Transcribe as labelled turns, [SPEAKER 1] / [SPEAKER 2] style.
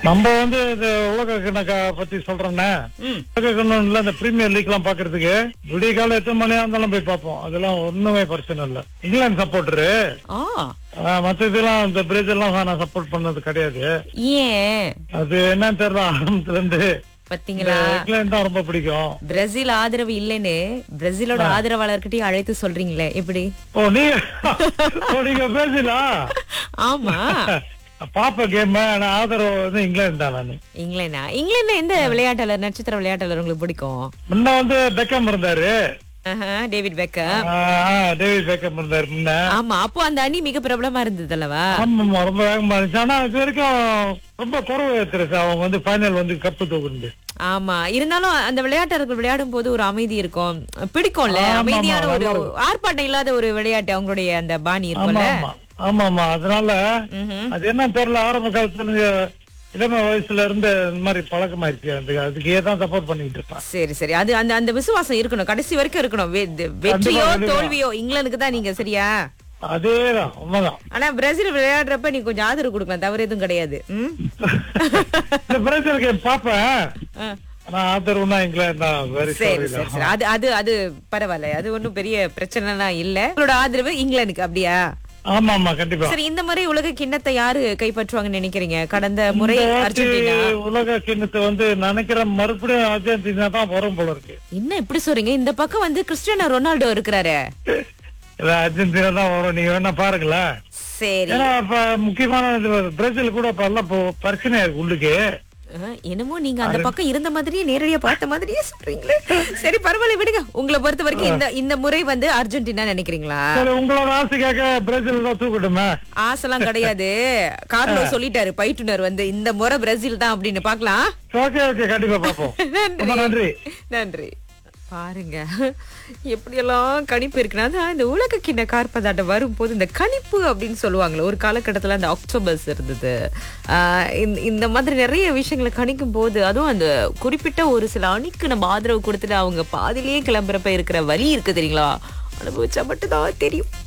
[SPEAKER 1] நம்ம வந்து இந்த உலக கிணக்க பத்தி சொல்றேன்னே
[SPEAKER 2] ம்
[SPEAKER 1] உலக கிண்ணம்ல இந்த பிரீமியர் லீக் எல்லாம் பாக்குறதுக்கு விடிய காலம் எத்தனை மணியா இருந்தாலும் போய் பார்ப்போம் அதெல்லாம் ஒண்ணுமே பிரச்சனை இல்ல இங்கிலாந்து சப்போர்டரு
[SPEAKER 2] ஆ
[SPEAKER 1] மத்த இதெல்லாம் இந்த பிரேசில் எல்லாம் நான் சப்போர்ட் பண்ணது கிடையாது
[SPEAKER 2] ஏன்
[SPEAKER 1] அது என்னன்னு தெரியல ஆரம்பத்துல இருந்து இந்த
[SPEAKER 2] பாத்தீங்களா
[SPEAKER 1] இங்கிலாந்து தான் ரொம்ப பிடிக்கும்
[SPEAKER 2] பிரேசில் ஆதரவு இல்லைன்னு பிரேசிலோட ஆதரவாளர்கிட்டயும் அழைத்து சொல்றீங்களே எப்படி
[SPEAKER 1] ஓ நீங்க ஓ நீங்க பிரேசிலா
[SPEAKER 2] ஆமா
[SPEAKER 1] பாப்ப கேம் ஆனா ஆதரவு வந்து இங்கிலாந்து தான் நானு
[SPEAKER 2] இங்கிலாண்டா இங்கிலாந்து எந்த விளையாட்டாளர் நட்சத்திர விளையாட்டாளர் உங்களுக்கு பிடிக்கும்
[SPEAKER 1] முன்ன வந்து பெக்கம் இருந்தாரு
[SPEAKER 2] ஆஹா, டேவிட் பெக்கம்
[SPEAKER 1] ஆஹ், டேவிட் பெக்கம் இருந்தாரு முன்ன
[SPEAKER 2] ஆமா அப்போ அந்த அணி மிக பிரபலமா இருந்தது அல்லவா
[SPEAKER 1] ஆமா ரொம்ப வேகமா இருந்துச்சு ஆனா இது வரைக்கும் ரொம்ப குறவு தெரியுது அவங்க வந்து ஃபைனல் வந்து கப்பு தூக்குண்டு
[SPEAKER 2] ஆமா இருந்தாலும் அந்த விளையாட்டர்கள் விளையாடும் போது ஒரு அமைதி இருக்கும் பிடிக்கும்ல
[SPEAKER 1] ஆமா, ஆமா,
[SPEAKER 2] அமைதியான ஒரு
[SPEAKER 1] நல்லா
[SPEAKER 2] ஆர்ப்பாட்டம் இல்லாத ஒரு விளையாட்டு அவங்களுடைய அந்த பாணி
[SPEAKER 1] ஆமா
[SPEAKER 2] இருக்கும்ல
[SPEAKER 1] ஆமா ஆமா ஆமா அதனால
[SPEAKER 2] ம்ஹும்.
[SPEAKER 1] அது என்ன தெரியல ஆரம்ப காலத்துல இருந்து இளம வயசுல இருந்து இந்த மாதிரி பழக்கமாயிருச்சு அந்த அதுக்கே தான் சப்போர்ட் பண்ணிட்டு இருப்பேன்
[SPEAKER 2] சரி சரி அது அந்த அந்த விசுவாசம் இருக்கணும் கடைசி வரைக்கும் இருக்கணும் வெ- வெ- வெற்றியோ
[SPEAKER 1] கண்டிப்பா.
[SPEAKER 2] தோல்வியோ இங்கிலாந்துக்கு தான் நீங்க சரியா
[SPEAKER 1] அதேதான் உண்மைதான்
[SPEAKER 2] ஆனா பிரேசில் விளையாடுறப்ப நீ கொஞ்சம் ஆதரவு கொடுக்கலாம் தவறு எதுவும் கிடையாது ம்?
[SPEAKER 1] இந்த பிரேசில் கேம் பாப்பேன்
[SPEAKER 2] ஆ.
[SPEAKER 1] ஆனா ஆதரவுனா இங்கிலாந்து தான் வெரி
[SPEAKER 2] சரி
[SPEAKER 1] சாரி
[SPEAKER 2] சரி சரி அது அது அது பரவாயில்ல அது ஒண்ணும் பெரிய பிரச்சனைலாம் இல்ல உங்களோட ஆதரவு இங்கிலாந்துக்கு அப்படியா
[SPEAKER 1] ஆமா ஆமா கண்டிப்பா
[SPEAKER 2] சரி இந்த முறை உலக கிண்ணத்தை யாரு கைப்பற்றுவாங்கன்னு நினைக்கிறீங்க கடந்த முறை
[SPEAKER 1] இந்த வாட்டி
[SPEAKER 2] அர்ஜென்டினா
[SPEAKER 1] உலக கிண்ணத்தை வந்து நினைக்கிறேன் மறுபடியும் அர்ஜென்டினா தான் வரும் போல இருக்கு
[SPEAKER 2] என்ன இப்படி சொல்றீங்க இந்த பக்கம் வந்து கிறிஸ்டியானோ ரொனால்டோ இருக்கிறாரு
[SPEAKER 1] இல்ல, அர்ஜென்டினா தான் வரும் நீங்க வேணா பாருங்களேன்
[SPEAKER 2] சரி
[SPEAKER 1] ஏன்னா இப்ப முக்கியமான இது பிரேசில் கூட இப்ப எல்லாம் இப்போ பிரச்சனையா இருக்கு உள்ளுக்கு
[SPEAKER 2] அஹ், என்னமோ நீங்க அந்த பக்கம் இருந்த மாதிரியே நேரடியா பார்த்த மாதிரியே சொல்றீங்களே சரி பரவாயில்ல விடுங்க உங்களை பொறுத்த வரைக்கும் இந்த இந்த முறை வந்து அர்ஜென்டினா நினைக்கிறீங்களா
[SPEAKER 1] சரி உங்களோட ஆசைக்காக பிரேசில் தான் தூக்கட்டுமே
[SPEAKER 2] ஆசைலாம் கிடையாது கார்லோ சொல்லிட்டாரு பயிற்றுனர் வந்து இந்த முறை பிரேசில் தான் அப்படின்னு பாக்கலாம்
[SPEAKER 1] ஓகே ஓகே கண்டிப்பா பாப்போம் ரொம்ப நன்றி
[SPEAKER 2] நன்றி பாருங்க எப்படியெல்லாம் கணிப்பு இருக்குன்னா அதான் இந்த உலக கிண்ண கார்பந்தாட்டம் வரும்போது இந்த கணிப்பு அப்படின்னு சொல்லுவாங்களே ஒரு காலகட்டத்தில் அந்த அக்டோபர்ஸ் இருந்தது ஆஹ் இந்த- இந்த மாதிரி நிறைய விஷயங்களை கணிக்கும் போது அதுவும் அந்த குறிப்பிட்ட ஒரு சில அணிக்கு நம்ம ஆதரவு கொடுத்துட்டு அவங்க பாதிலேயே கிளம்புறப்ப இருக்கிற வலி இருக்கு தெரியுங்களா அனுபவிச்சா மட்டும்தான் தெரியும்